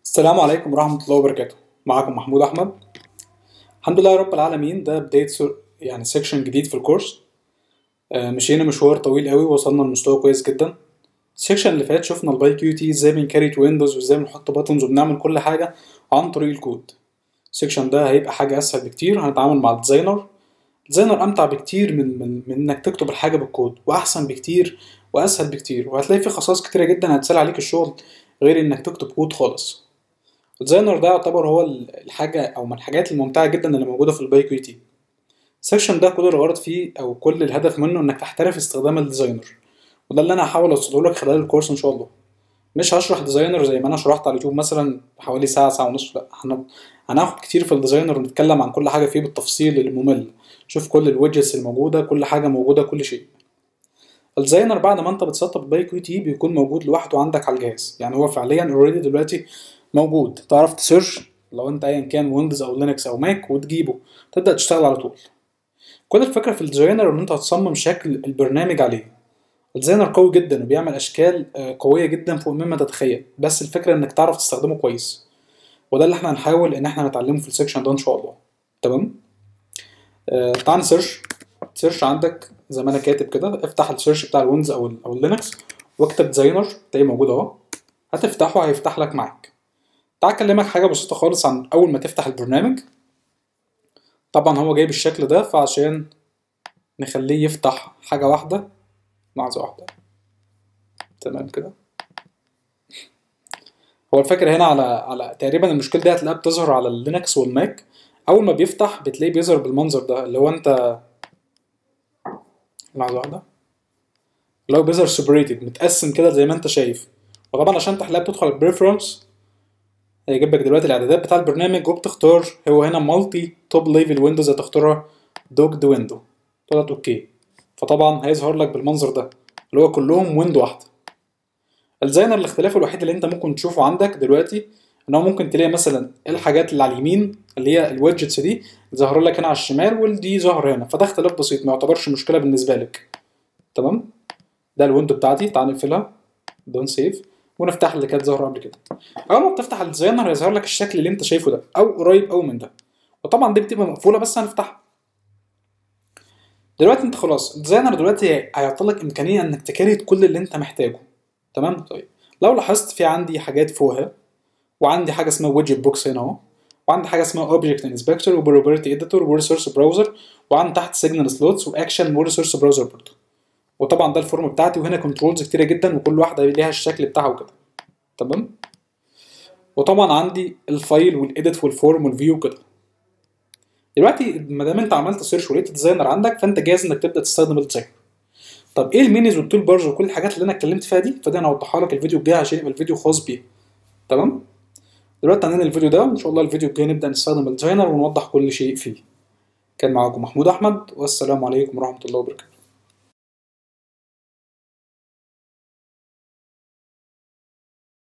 السلام عليكم ورحمة الله وبركاته معكم محمود أحمد الحمد لله رب العالمين ده بداية سو- يعني سيكشن جديد في الكورس آه، مشينا مشوار طويل قوي وصلنا لمستوى كويس جدا السيكشن اللي فات شفنا الباي كيو تي ازاي بنكريت ويندوز وازاي بنحط باتنز وبنعمل كل حاجة عن طريق الكود السيكشن ده هيبقى حاجة أسهل بكتير هنتعامل مع الديزاينر الديزاينر أمتع بكتير من من من إنك تكتب الحاجة بالكود وأحسن بكتير وأسهل بكتير وهتلاقي فيه خصائص كتيرة جدا هتسهل عليك الشغل غير إنك تكتب كود خالص الديزاينر ده يعتبر هو ال- الحاجة أو من الحاجات الممتعة جدا اللي موجودة في الباي كيو تي السكشن ده كل الغرض فيه أو كل الهدف منه إنك تحترف استخدام الديزاينر وده اللي أنا هحاول أوصله لك خلال الكورس إن شاء الله مش هشرح ديزاينر زي ما أنا شرحت على اليوتيوب مثلا حوالي ساعة ساعة ونص لأ هن- هناخد كتير في الديزاينر ونتكلم عن كل حاجة فيه بالتفصيل الممل شوف كل الويدجتس الموجودة كل حاجة موجودة كل شيء الديزاينر بعد ما انت بتسطب الباي كيو تي بيكون موجود لوحده عندك على الجهاز يعني هو فعليا اوريدي دلوقتي موجود تعرف تسيرش لو انت ايا كان ويندوز او لينكس او ماك وتجيبه تبدا تشتغل على طول كل الفكره في الديزاينر ان انت هتصمم شكل البرنامج عليه الديزاينر قوي جدا وبيعمل اشكال آه، قويه جدا فوق مما تتخيل بس الفكره انك تعرف تستخدمه كويس وده اللي احنا هنحاول ان احنا نتعلمه في السكشن ده ان شاء الله تمام آه تعال نسيرش سيرش عندك زي ما انا كاتب كده افتح السيرش بتاع الويندوز او ال او اللينكس واكتب ديزاينر تلاقيه موجود اهو هتفتحه هيفتح لك معاك تعال اكلمك حاجه بسيطه خالص عن اول ما تفتح البرنامج طبعا هو جايب الشكل ده فعشان نخليه يفتح حاجه واحده لحظه واحده تمام كده هو الفكره هنا على على تقريبا المشكله دي هتلاقيها بتظهر على اللينكس والماك اول ما بيفتح بتلاقيه بيظهر بالمنظر ده اللي هو انت لحظه واحده اللي هو بيظهر سيبريتد متقسم كده زي ما انت شايف وطبعا عشان تحلها بتدخل البريفرنس هيجيب لك دلوقتي الاعدادات بتاع البرنامج وبتختار هو هنا مالتي توب ليفل ويندوز هتختارها دوجد ويندو تضغط اوكي فطبعا هيظهر لك بالمنظر ده اللي هو كلهم ويندو واحده الديزاينر الاختلاف الوحيد اللي انت ممكن تشوفه عندك دلوقتي ان هو ممكن تلاقي مثلا الحاجات اللي على اليمين اللي هي الويدجتس دي ظاهره لك هنا على الشمال والدي ظاهر هنا فده اختلاف بسيط ما يعتبرش مشكله بالنسبه لك تمام ده الويندو بتاعتي تعال نقفلها دون سيف ونفتح اللي كانت ظاهره قبل كده اول ما بتفتح الديزاينر هيظهر لك الشكل اللي انت شايفه ده او قريب قوي من ده وطبعا دي بتبقى مقفوله بس هنفتحها دلوقتي انت خلاص الديزاينر دلوقتي هيعطي لك امكانيه انك تكريت كل اللي انت محتاجه تمام طيب لو لاحظت في عندي حاجات فوقها وعندي حاجه اسمها ويدجت بوكس هنا اهو وعندي حاجه اسمها اوبجكت انسبكتور وبروبرتي اديتور وريسورس براوزر وعندي تحت سيجنال سلوتس واكشن وريسورس براوزر برضه وطبعا ده الفورم بتاعتي وهنا كنترولز كتيره جدا وكل واحده ليها الشكل بتاعها وكده تمام وطبعا عندي الفايل والاديت والفورم والفيو وكده دلوقتي ما دام انت عملت سيرش ولقيت ديزاينر عندك فانت جاهز انك تبدا تستخدم الديزاينر طب ايه المينيز والتول بارز وكل الحاجات اللي انا اتكلمت فيها دي فدي انا هوضحها لك الفيديو الجاي عشان يبقى الفيديو خاص بيه تمام دلوقتي عندنا الفيديو ده وان شاء الله الفيديو الجاي نبدا نستخدم الديزاينر ونوضح كل شيء فيه كان معاكم محمود احمد والسلام عليكم ورحمه الله وبركاته